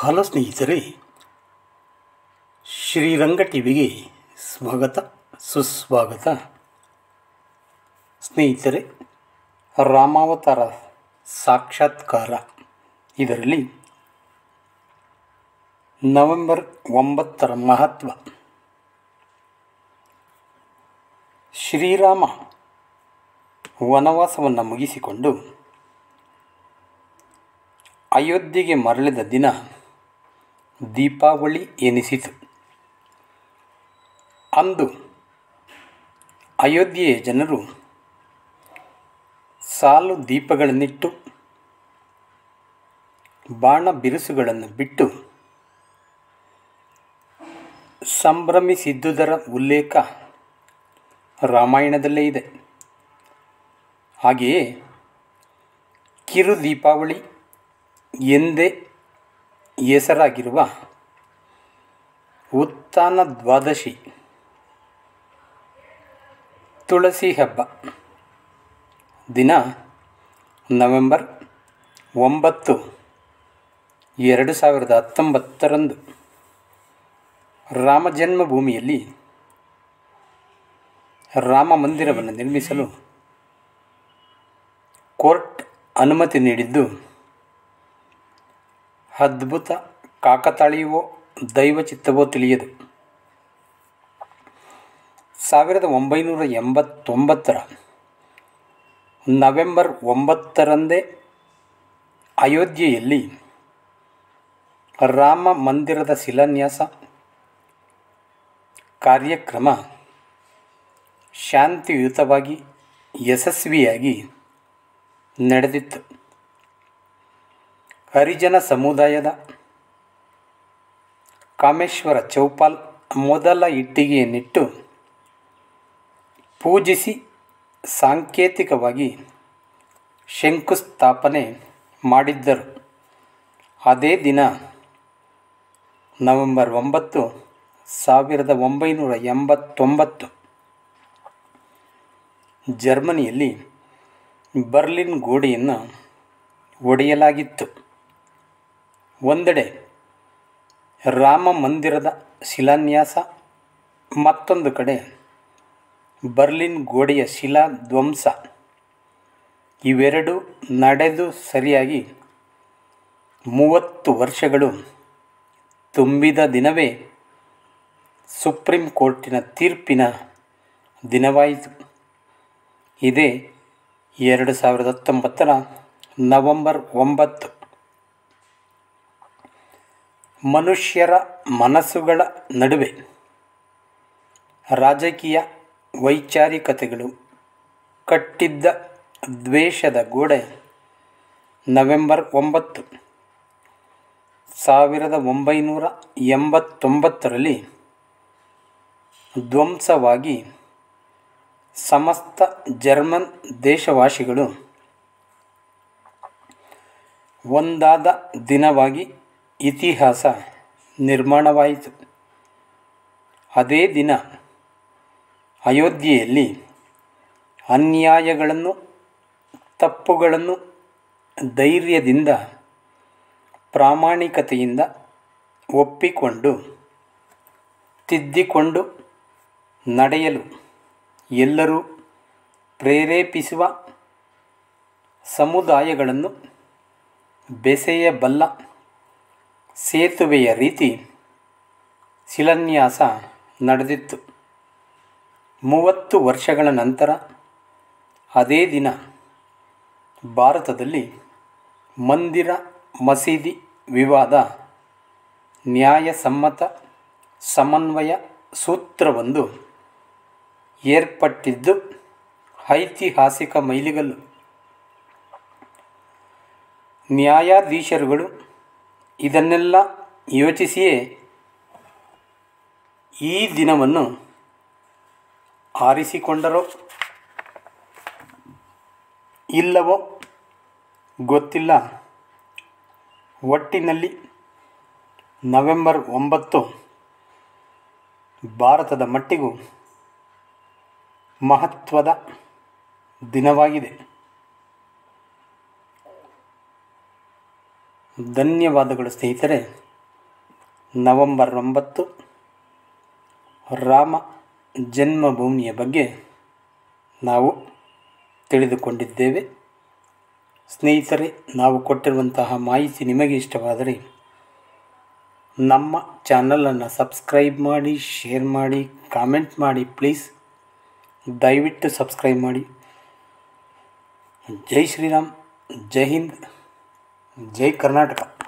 hello ಸ್ನೇಹಿತರೆ ಶ್ರೀರಂಗ ಟಿವಿಗೆ ಸ್ವಾಗತ ಸುಸ್ವಾಗತ ಸ್ನೇಹಿತರೆ ರಾಮಾವತಾರ ಸಾಕ್ಷಾತ್ಕಾರ ಇದರಲ್ಲಿ ನವೆಂಬರ್ ಒಂಬತ್ತರ ಮಹತ್ವ ಶ್ರೀರಾಮ ವನವಾಸವನ್ನು ಮುಗಿಸಿಕೊಂಡು ಅಯೋಧ್ಯೆಗೆ ಮರಳಿದ ದಿನ ದೀಪಾವಳಿ ಎನಿಸಿತು ಅಂದು ಅಯೋಧ್ಯೆಯ ಜನರು ಸಾಲು ದೀಪಗಳನ್ನಿಟ್ಟು ಬಾಣ ಬಿರುಸುಗಳನ್ನು ಬಿಟ್ಟು ಸಂಭ್ರಮಿಸಿದ್ದುದರ ಉಲ್ಲೇಖ ರಾಮಾಯಣದಲ್ಲೇ ಇದೆ ಹಾಗೆಯೇ ಕಿರು ದೀಪಾವಳಿ ಎಂದೇ ಹೆಸರಾಗಿರುವ ಉತ್ಥಾನ ದ್ವಾದಶಿ ತುಳಸಿ ಹಬ್ಬ ದಿನ ನವೆಂಬರ್ ಒಂಬತ್ತು ಎರಡು ಸಾವಿರದ ಹತ್ತೊಂಬತ್ತರಂದು ರಾಮ ಜನ್ಮಭೂಮಿಯಲ್ಲಿ ರಾಮ ಮಂದಿರವನ್ನು ನಿರ್ಮಿಸಲು ಕೋರ್ಟ್ ಅನುಮತಿ ನೀಡಿದ್ದು ಅದ್ಭುತ ಕಾಕತಾಳೀಯವೋ ದೈವಚಿತ್ತವೋ ತಿಳಿಯದು ಸಾವಿರದ ಒಂಬೈನೂರ ಎಂಬತ್ತೊಂಬತ್ತರ ನವೆಂಬರ್ ಒಂಬತ್ತರಂದೇ ಅಯೋಧ್ಯೆಯಲ್ಲಿ ರಾಮ ಮಂದಿರದ ಶಿಲಾನ್ಯಾಸ ಕಾರ್ಯಕ್ರಮ ಶಾಂತಿಯುತವಾಗಿ ಯಶಸ್ವಿಯಾಗಿ ನಡೆದಿತ್ತು ಹರಿಜನ ಸಮುದಾಯದ ಕಾಮೇಶ್ವರ ಚೌಪಾಲ್ ಮೊದಲ ಇಟ್ಟಿಗೆಯನ್ನಿಟ್ಟು ಪೂಜಿಸಿ ಸಾಂಕೇತಿಕವಾಗಿ ಶಂಕುಸ್ಥಾಪನೆ ಮಾಡಿದ್ದರು ಅದೇ ದಿನ ನವೆಂಬರ್ ಒಂಬತ್ತು ಸಾವಿರದ ಒಂಬೈನೂರ ಎಂಬತ್ತೊಂಬತ್ತು ಜರ್ಮನಿಯಲ್ಲಿ ಬರ್ಲಿನ್ ಗೋಡೆಯನ್ನು ಒಡೆಯಲಾಗಿತ್ತು ಒಂದೆಡೆ ರಾಮ ಮಂದಿರದ ಶಿಲಾನ್ಯಾಸ ಮತ್ತೊಂದು ಕಡೆ ಬರ್ಲಿನ್ ಗೋಡೆಯ ಶಿಲಾ ಧ್ವಂಸ ಇವೆರಡು ನಡೆದು ಸರಿಯಾಗಿ ಮೂವತ್ತು ವರ್ಷಗಳು ತುಂಬಿದ ದಿನವೇ ಸುಪ್ರೀಂ ಕೋರ್ಟಿನ ತೀರ್ಪಿನ ದಿನವಾಯಿತು ಇದೇ ಎರಡು ಸಾವಿರದ ಹತ್ತೊಂಬತ್ತರ ನವೆಂಬರ್ ಒಂಬತ್ತು ಮನುಷ್ಯರ ಮನಸ್ಸುಗಳ ನಡುವೆ ರಾಜಕೀಯ ವೈಚಾರಿಕತೆಗಳು ಕಟ್ಟಿದ್ದ ದ್ವೇಷದ ಗೋಡೆ ನವೆಂಬರ್ ಒಂಬತ್ತು ಸಾವಿರದ ಒಂಬೈನೂರ ಎಂಬತ್ತೊಂಬತ್ತರಲ್ಲಿ ಧ್ವಂಸವಾಗಿ ಸಮಸ್ತ ಜರ್ಮನ್ ದೇಶವಾಸಿಗಳು ಒಂದಾದ ದಿನವಾಗಿ ಇತಿಹಾಸ ನಿರ್ಮಾಣವಾಯಿತು ಅದೇ ದಿನ ಅಯೋಧ್ಯೆಯಲ್ಲಿ ಅನ್ಯಾಯಗಳನ್ನು ತಪ್ಪುಗಳನ್ನು ಧೈರ್ಯದಿಂದ ಪ್ರಾಮಾಣಿಕತೆಯಿಂದ ಒಪ್ಪಿಕೊಂಡು ತಿದ್ದಿಕೊಂಡು ನಡೆಯಲು ಎಲ್ಲರೂ ಪ್ರೇರೇಪಿಸುವ ಸಮುದಾಯಗಳನ್ನು ಬೆಸೆಯಬಲ್ಲ ಸೇತುವೆಯ ರೀತಿ ಶಿಲಾನ್ಯಾಸ ನಡೆದಿತ್ತು ಮೂವತ್ತು ವರ್ಷಗಳ ನಂತರ ಅದೇ ದಿನ ಭಾರತದಲ್ಲಿ ಮಂದಿರ ಮಸೀದಿ ವಿವಾದ ನ್ಯಾಯಸಮ್ಮತ ಸಮನ್ವಯ ಸೂತ್ರವೊಂದು ಏರ್ಪಟ್ಟಿದ್ದು ಐತಿಹಾಸಿಕ ಮೈಲಿಗಲ್ಲು ನ್ಯಾಯಾಧೀಶರುಗಳು ಇದನ್ನೆಲ್ಲ ಯೋಚಿಸಿಯೇ ಈ ದಿನವನ್ನು ಆರಿಸಿಕೊಂಡರೋ ಇಲ್ಲವೋ ಗೊತ್ತಿಲ್ಲ ಒಟ್ಟಿನಲ್ಲಿ ನವೆಂಬರ್ ಒಂಬತ್ತು ಭಾರತದ ಮಟ್ಟಿಗೂ ಮಹತ್ವದ ದಿನವಾಗಿದೆ ಧನ್ಯವಾದಗಳು ಸ್ನೇಹಿತರೆ ನವಂಬರ್ ಒಂಬತ್ತು ರಾಮ ಜನ್ಮಭೂಮಿಯ ಬಗ್ಗೆ ನಾವು ತಿಳಿದುಕೊಂಡಿದ್ದೇವೆ ಸ್ನೇಹಿತರೆ ನಾವು ಕೊಟ್ಟಿರುವಂತಹ ಮಾಹಿತಿ ನಿಮಗೆ ಇಷ್ಟವಾದರೆ ನಮ್ಮ ಚಾನಲನ್ನು ಸಬ್ಸ್ಕ್ರೈಬ್ ಮಾಡಿ ಶೇರ್ ಮಾಡಿ ಕಾಮೆಂಟ್ ಮಾಡಿ ಪ್ಲೀಸ್ ದಯವಿಟ್ಟು ಸಬ್ಸ್ಕ್ರೈಬ್ ಮಾಡಿ ಜೈ ಶ್ರೀರಾಮ್ ಜೈ ಹಿಂದ್ ಜೈ ಕರ್ನಾಟಕ